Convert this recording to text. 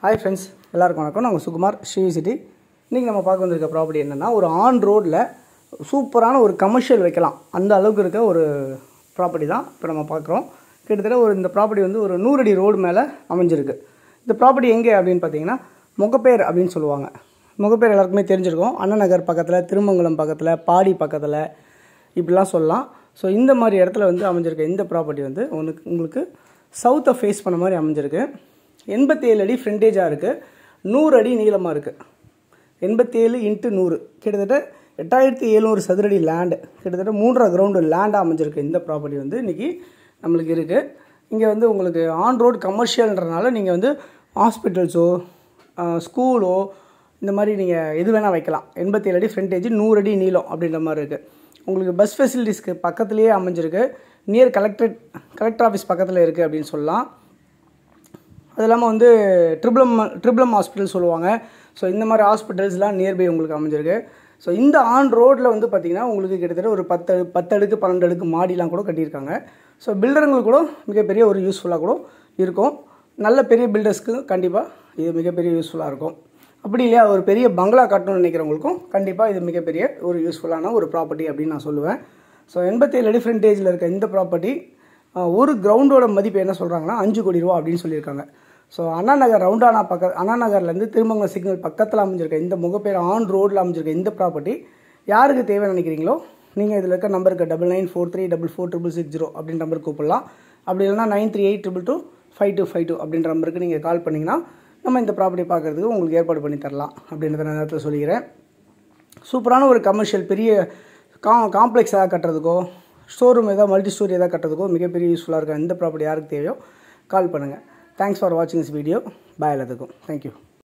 hi friends எல்லாருக்கும் வணக்கம் நாங்கள் சுகுமார் ஸ்ரீ சிட்டி இன்றைக்கி நம்ம பார்க்க வந்திருக்க ப்ராப்பர்ட்டி என்னென்னா ஒரு ஆன் ரோட்டில் சூப்பரான ஒரு கமர்ஷியல் வைக்கலாம் அந்த அளவுக்கு இருக்க ஒரு ப்ராப்பர்ட்டி தான் இப்போ நம்ம பார்க்குறோம் கிட்டத்தட்ட ஒரு இந்த ப்ராப்பர்ட்டி வந்து ஒரு நூறடி ரோடு மேலே அமைஞ்சிருக்கு இந்த ப்ராப்பர்ட்டி எங்கே அப்படின்னு பார்த்தீங்கன்னா முகப்பேர் அப்படின்னு சொல்லுவாங்க முகப்பேர் எல்லாருக்குமே தெரிஞ்சிருக்கும் அண்ணா நகர் பக்கத்தில் திருமங்கலம் பக்கத்தில் பாடி பக்கத்தில் இப்படிலாம் சொல்லலாம் ஸோ இந்த மாதிரி இடத்துல வந்து அமைஞ்சிருக்க இந்த ப்ராப்பர்ட்டி வந்து உனக்கு உங்களுக்கு சவுத்தை ஃபேஸ் பண்ண மாதிரி அமைஞ்சிருக்கு எண்பத்தி ஏழு அடி ஃப்ரண்டேஜாக இருக்குது நூறு அடி நீளமாக இருக்குது எண்பத்தேழு இன்ட்டு நூறு கிட்டத்தட்ட எட்டாயிரத்தி எழுநூறு சதுரடி லேண்டு கிட்டத்தட்ட மூன்றரை கிரவுண்டு லேண்டாக அமைஞ்சிருக்கு இந்த ப்ராப்பர்ட்டி வந்து இன்றைக்கி நம்மளுக்கு இருக்குது இங்கே வந்து உங்களுக்கு ஆன் ரோடு கமர்ஷியல்ன்றனால நீங்கள் வந்து ஹாஸ்பிட்டல்ஸோ ஸ்கூலோ இந்த மாதிரி நீங்கள் எது வேணால் வைக்கலாம் எண்பத்தேழு அடி ஃப்ரண்டேஜ் நூறு அடி நீளம் அப்படின்ற மாதிரி இருக்குது உங்களுக்கு பஸ் ஃபெசிலிட்டிஸ்க்கு பக்கத்துலேயே அமைஞ்சிருக்கு நியர் கலெக்டரேட் கலெக்டர் ஆஃபீஸ் பக்கத்தில் இருக்குது அப்படின்னு சொல்லலாம் அது இல்லாமல் வந்து ட்ரிபிளம் ட்ரிபிளம் ஹாஸ்பிட்டல் சொல்லுவாங்க ஸோ இந்த மாதிரி ஹாஸ்பிட்டல்ஸ்லாம் நியர்பை உங்களுக்கு அமைஞ்சிருக்கு ஸோ இந்த ஆன் ரோட்டில் வந்து பார்த்திங்கன்னா உங்களுக்கு கிட்டத்தட்ட ஒரு பத்து பத்து அடுக்கு பன்னெண்டு அடுக்கு மாடிலாம் கூட கட்டியிருக்காங்க ஸோ பில்டருங்களுக்கு கூட மிகப்பெரிய ஒரு யூஸ்ஃபுல்லாக கூட இருக்கும் நல்ல பெரிய பில்டர்ஸ்க்கு கண்டிப்பாக இது மிகப்பெரிய யூஸ்ஃபுல்லாக இருக்கும் அப்படி இல்லையா ஒரு பெரிய பங்களா கட்டணும்னு நினைக்கிறவங்களுக்கும் கண்டிப்பாக இது மிகப்பெரிய ஒரு யூஸ்ஃபுல்லான ஒரு ப்ராப்பர்ட்டி அப்படின்னு நான் சொல்லுவேன் ஸோ எண்பத்தேழு அடி ஃப்ரண்டேஜில் இருக்க இந்த ப்ராப்பர்ட்டி ஒரு கிரவுண்டோட மதிப்பு என்ன சொல்கிறாங்கன்னா அஞ்சு கோடி ரூபா அப்படின்னு சொல்லியிருக்காங்க ஸோ அண்ணா நகர் ரவுண்டானா பக்க அண்ணா நகர்லேருந்து திருமங்கலம் சிக்னல் பக்கத்தில் அமைஞ்சிருக்க இந்த முகப்பேர் ஆன் ரோட்டில் அமைஞ்சிருக்க இந்த ப்ராப்பர்ட்டி யாருக்கு தேவைன்னு நினைக்கிறீங்களோ நீங்கள் இதில் இருக்க நம்பருக்கு double nine four three double four triple six zero அப்படின்ற நம்பருக்கு கூப்பிடலாம் அப்படி இல்லைனா nine three eight triple two five two five two அப்படின்ற நம்பருக்கு நீங்கள் கால் பண்ணிங்கன்னா நம்ம இந்த ப்ராப்பர்ட்டி பார்க்குறதுக்கு உங்களுக்கு ஏற்பாடு பண்ணி தரலாம் அப்படின்றத நான் நேரத்தில் சொல்லிக்கிறேன் சூப்பரான ஒரு கமர்ஷியல் பெரிய கா காம்ப்ளெக்ஸ் ஏதாவது கட்டுறதுக்கோ ஷோரூம் ஏதாவது மல்டி ஸ்டோரி ஏதாவது கட்டுறதுக்கோ மிகப்பெரிய யூஸ்ஃபுல்லாக இருக்க இந்த ப்ராப்பர்ட்டி யாருக்கு தேவையோ கால் பண்ணுங்கள் தேங்க்ஸ் ஃபார் வாட்சிங் திஸ் வீடியோ பாய் எல்லாத்துக்கும் தேங்க்யூ